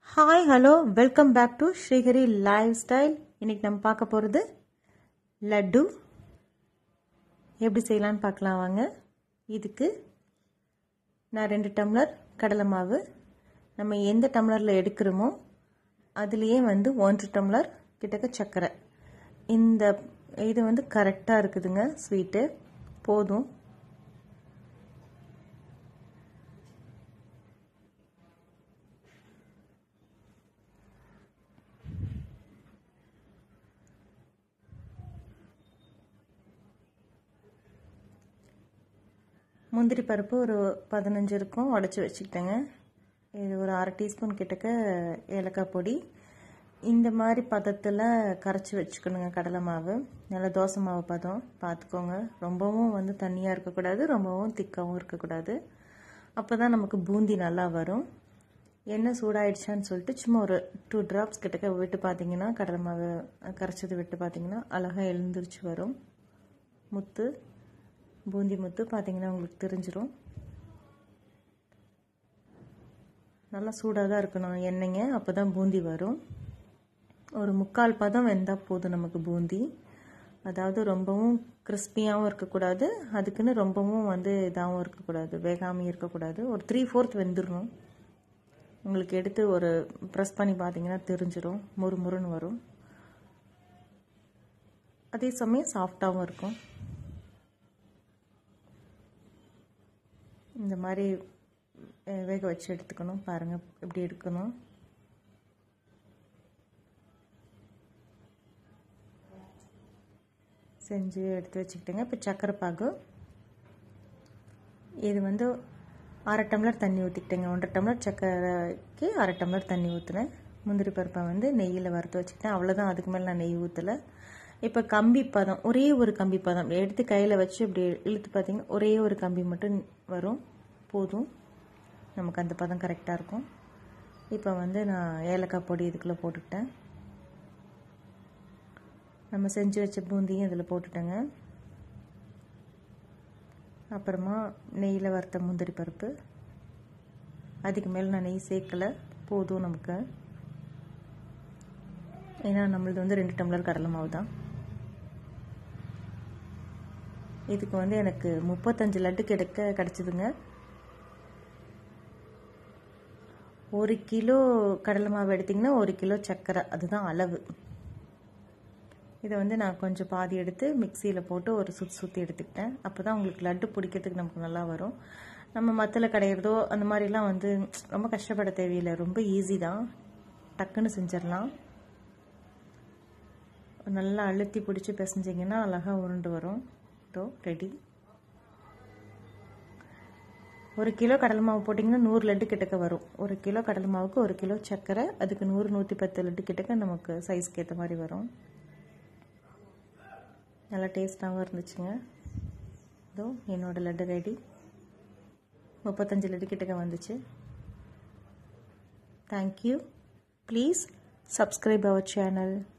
hi hello welcome back to Srihari lifestyle இன்னைக்கு நம்ம பார்க்க போகிறது லட்டு எப்படி செய்யலான்னு பார்க்கலாம் வாங்க இதுக்கு நான் ரெண்டு டம்ளர் கடலை மாவு நம்ம எந்த டம்ளரில் எடுக்கிறோமோ அதுலேயே வந்து ஒன்றரை டம்ளர் கிட்டக்க சர்க்கரை இந்த இது வந்து கரெக்டாக இருக்குதுங்க ஸ்வீட்டு போதும் முந்திரி பருப்பு ஒரு பதினஞ்சு இருக்கும் உடச்சி வச்சுக்கிட்டேங்க இது ஒரு அரை டீஸ்பூன் கிட்டக்க ஏலக்காய் பொடி இந்த மாதிரி பதத்தில் கரைச்சி வச்சுக்கணுங்க கடலை மாவு நல்லா தோசை மாவு பதம் பார்த்துக்கோங்க ரொம்பவும் வந்து தண்ணியாக இருக்கக்கூடாது ரொம்பவும் திக்காகவும் இருக்கக்கூடாது அப்போ தான் நமக்கு பூந்தி நல்லா வரும் எண்ணெய் சூடாயிடுச்சான்னு சொல்லிட்டு சும்மா ஒரு டூ ட்ராப்ஸ் கிட்டக்க விட்டு பார்த்தீங்கன்னா கடலை மாவு கரைச்சது விட்டு பார்த்தீங்கன்னா அழகாக எழுந்திரிச்சு வரும் முத்து பூந்தி முத்து பார்த்தீங்கன்னா உங்களுக்கு தெரிஞ்சிடும் நல்லா சூடாக தான் இருக்கணும் எண்ணெய்ங்க அப்போ தான் பூந்தி வரும் ஒரு முக்கால் பதம் வெந்தால் போதும் நமக்கு பூந்தி அதாவது ரொம்பவும் கிறிஸ்பியாகவும் இருக்கக்கூடாது அதுக்குன்னு ரொம்பவும் வந்து இதாகவும் இருக்கக்கூடாது வேகாமையும் இருக்கக்கூடாது ஒரு த்ரீ ஃபோர்த் வெந்துடணும் உங்களுக்கு எடுத்து ஒரு ப்ரெஸ் பண்ணி பார்த்தீங்கன்னா தெரிஞ்சிடும் முறு முறுன்னு வரும் அதே சமயம் சாஃப்டாகவும் இருக்கும் இந்த மாதிரி வேக வச்சு எடுத்துக்கணும் பாருங்கள் இப்படி எடுக்கணும் செஞ்சு எடுத்து வச்சுக்கிட்டேங்க இப்போ சக்கரை பாகு இது வந்து அரை டம்ளர் தண்ணி ஊற்றிக்கிட்டேங்க ஒன்றரை டம்ளர் சக்கரைக்கு அரை டம்ளர் தண்ணி ஊற்றுனேன் முந்திரி பருப்பை வந்து நெய்யில் வறுத்து வச்சுக்கிட்டேன் அவ்வளோதான் அதுக்கு மேலே நான் நெய் ஊற்றலை இப்போ கம்பி பதம் ஒரே ஒரு கம்பி பதம் எடுத்து கையில் வச்சு இப்படி இழுத்து பார்த்தீங்கன்னா ஒரே ஒரு கம்பி மட்டும் வரும் போதும் நமக்கு அந்த பதம் கரெக்டாக இருக்கும் இப்போ வந்து நான் ஏலக்காய் பொடி இதுக்குள்ளே போட்டுக்கிட்டேன் நம்ம செஞ்சு வச்ச பூந்தியும் இதில் போட்டுட்டேங்க அப்புறமா நெய்யில் வறுத்த முந்திரி பருப்பு அதுக்கு மேலே நான் நெய் சேர்க்கலை போதும் நமக்கு ஏன்னா நம்மளது வந்து ரெண்டு டம்ளர் கடலை மாவு தான் இதுக்கு வந்து எனக்கு முப்பத்தஞ்சு லட்டு கிடைக்க கிடச்சிதுங்க ஒரு கிலோ கடலை மாவு எடுத்திங்கன்னா ஒரு கிலோ சர்க்கரை அதுதான் அளவு இதை வந்து நான் கொஞ்சம் பாதி எடுத்து மிக்சியில் போட்டு ஒரு சுற்றி சுற்றி எடுத்துக்கிட்டேன் அப்போ தான் உங்களுக்கு லட்டு பிடிக்கிறதுக்கு நமக்கு நல்லா வரும் நம்ம மத்தில் கடையிறதோ அந்த மாதிரிலாம் வந்து ரொம்ப கஷ்டப்பட தேவையில்லை ரொம்ப ஈஸி தான் டக்குன்னு செஞ்சிடலாம் நல்லா அழுத்தி பிடிச்சி பிசைஞ்சிங்கன்னா அழகாக உருண்டு வரும் இதோ ரெடி ஒரு கிலோ கடலை மாவு போட்டிங்கன்னா நூறு லட்டு கிட்டக்க வரும் ஒரு கிலோ கடலை மாவுக்கு ஒரு கிலோ சர்க்கரை அதுக்கு நூறு நூற்றி பத்து லட்டு கிட்டக்க நமக்கு சைஸ்க்கு ஏற்ற மாதிரி வரும் நல்லா டேஸ்ட்டாகவும் இருந்துச்சுங்க இதோ என்னோடய லட்டு ரெடி முப்பத்தஞ்சு லட்டு கிட்டக்க வந்துச்சு thank you please subscribe our channel